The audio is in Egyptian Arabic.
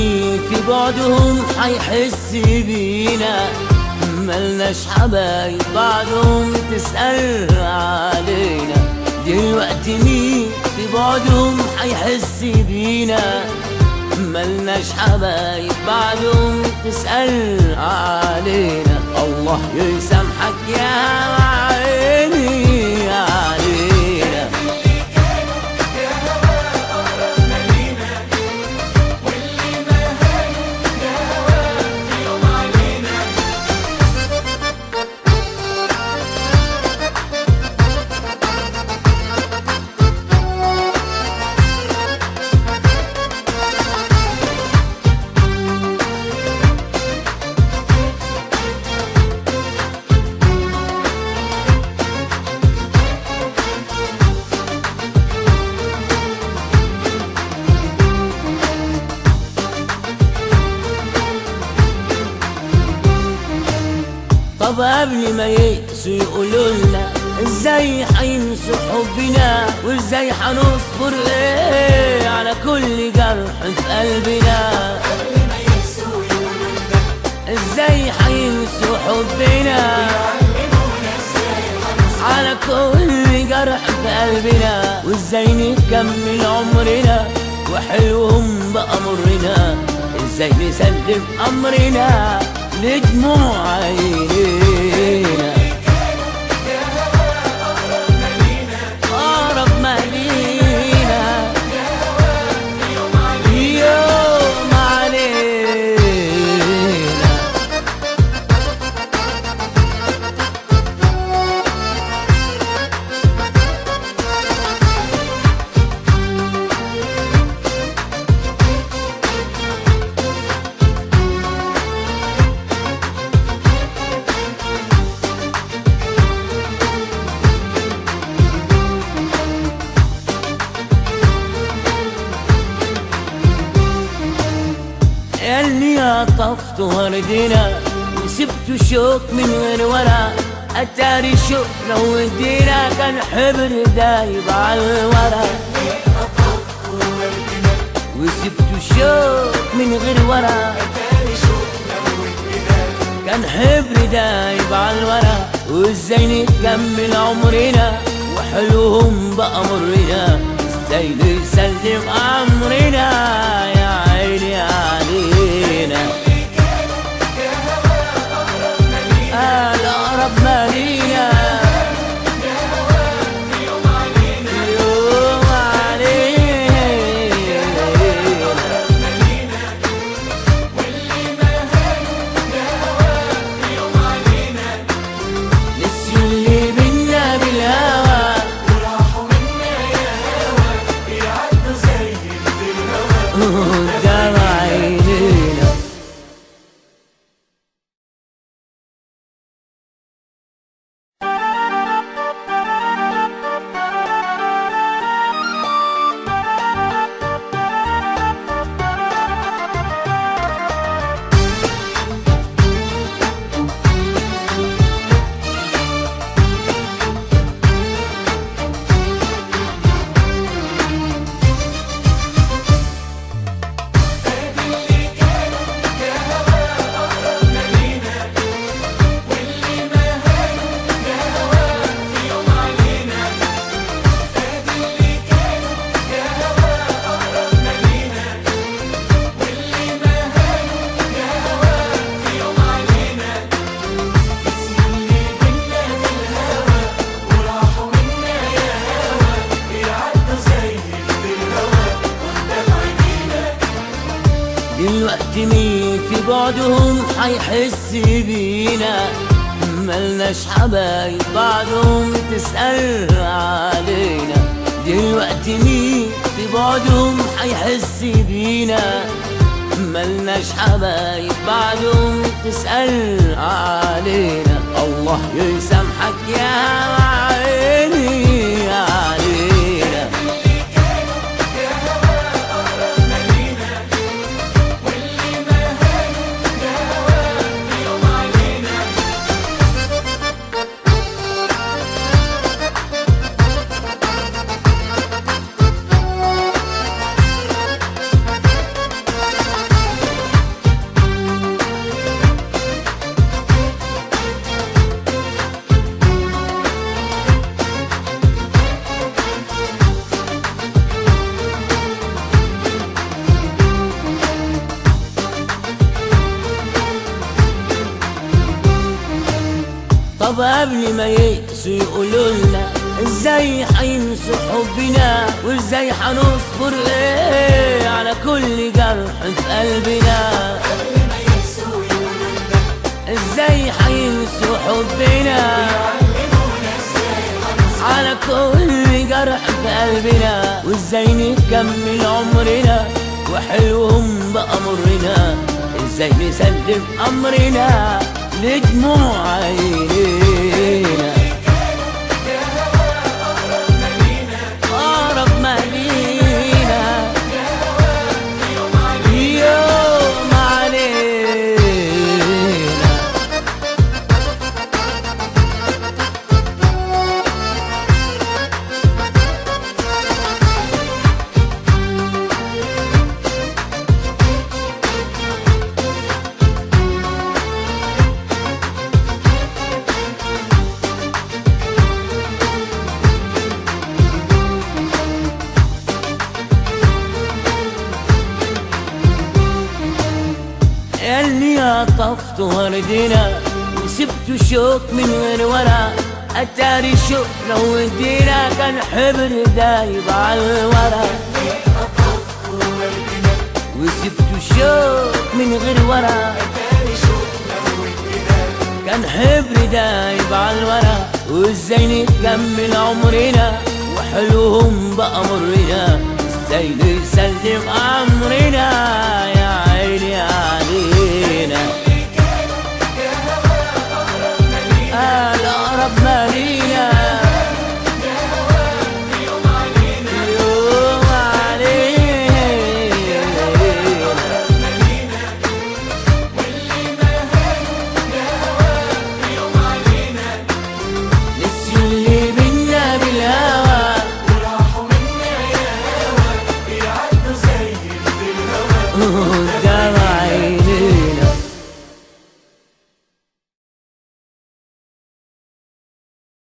مين في بعدهم حيحس بينا ملناش حبايب بعدهم تسأل علينا دلوقتي مين في بعدهم حيحس بينا ملناش حبايب بعدهم تسأل علينا الله يسامحك يا عيني علينا طب قبل ما يقسوا يقولوا لنا ازاي هينسوا حبنا وازاي هنصبر ايه على كل جرح في قلبنا ازاي هينسوا حبنا على كل جرح في قلبنا وازاي نكمل عمرنا وحلوهم بأمرنا ازاي نسلم أمرنا لدموع عينينا أقرب ما لينا يوم علينا اللي عطفت وردنا وسبت شوك من غير ورا اتاري شوك لو ودينا كان حبر دايب على الورا وسبت شوك من غير ورا كان حبر دايب على الورا وازاي نكمل عمرنا وحلوهم بأمرنا ازاي نسلم أمرنا يا عيني علينا الأقرب ما لينا يوم علينا نسيوا اللي بينا بالهوى قدام عينينا دلوقتي مين في بعدهم حيحس بينا ملناش حبايب بعدهم تسأل علينا دلوقتي مين في بعدهم حيحس بينا ملناش حبايب بعدهم تسأل علينا الله يسامحك يا عيني علينا طب قبل ما يقسوا يقولوا لنا ازاي هينسوا حبنا وازاي هنصبر ايه على كل جرح في قلبنا ازاي هينسوا حبنا على كل جرح في قلبنا وازاي نكمل عمرنا وحلوهم بأمرنا ازاي نسلم أمرنا لدموع عينينا أقرب ما لينا يوم علينا اللي عطفت وردنا وسبت شوك من غير ورا اتاري شوك لو ودينا كان حبر دايب على الورا وسبت شوك من غير ورا كان حبر دايب على الورا وازاي نكمل عمرنا وحلوهم بأمرنا ازاي نسلم امرنا يا